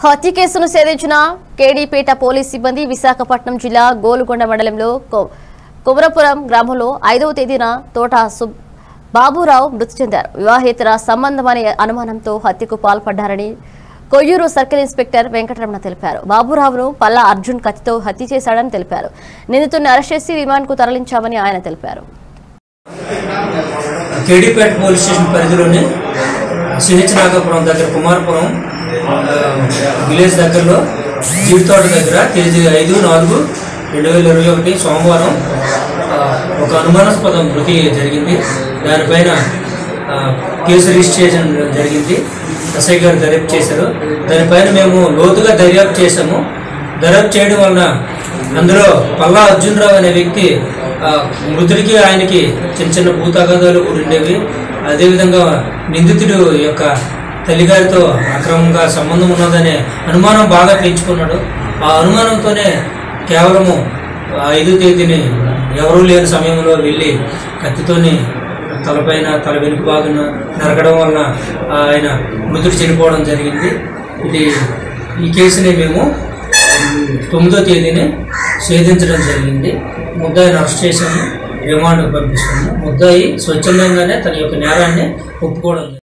హత్య కేసును ఛేదించిన కేడీపేట పోలీస్ సిబ్బంది విశాఖపట్నం జిల్లా గోలుగొండ మండలంలో కొ- కుమరపురం గ్రామంలో ఐదవ తేదీన తోట సుబ్ బాబురావు మృతి చెందారు వివాహేతర సంబంధమనే అనుమానంతో హత్యకు పాల్పడ్డారని కొయ్యూరు సర్కిల్ ఇన్స్పెక్టర్ వెంకటరమణ తెలిపారు బాబురావును పల్లా అర్జున్ కత్తితో హత్య చేశాడని తెలిపారు నిందితుడిని అరెస్ట్ చేసి రిమాండ్కు తరలించామని ఆయన తెలిపారు కేడీపేట పోలీస్ స్టేషన్ పరిధిలోని సిహెచ్ నాగపురం దగ్గర కుమారపురం ఆ, విలేజ్ దగ్గరలో జీడితోట దగ్గర తేదీ ఐదు నాలుగు రెండు వేల ఇరవై ఒకటి సోమవారం ఆ, ఒక అనుమానాస్పద మృతి జరిగింది దానిపైన ఆ, కేసు రిజిస్ట్రేషన్ జరిగింది ఎస్ఐ గారు దర్యాప్తు చేశారు దానిపైన మేము లోతుగా దర్యాప్తు చేశాము దర్యాప్తు చేయడం వలన అందులో పల్లా అర్జునరావు అనే వ్యక్తి ఆ, మృతుడికి ఆయనకి చిన్న చిన్న భూతగాదాలు కూడా ఉండేవి అదేవిధంగా నిందితుడు యొక్క తల్లిగారితో అక్రమంగా సంబంధం ఉన్నదనే అనుమానం బాగా పెంచుకున్నాడు ఆ అనుమానంతోనే కేవలము ఆ ఐదో తేదీని ఎవరూ లేని సమయంలో వెళ్ళి కత్తితోని తలపైన తల వెనుక భాగం నరకడం వలన ఆయన మృతుడు చనిపోవడం జరిగింది ఇది ఈ కేసుని మేము తొమ్మిదో తేదీని ఛేదించడం జరిగింది ముద్దాయిని అరెస్ట్ చేశాము రిమాండ్కి పంపిస్తాము ముద్దాయి స్వచ్ఛందంగానే తన యొక్క నేరాన్ని ఒప్పుకోవడం జరిగింది.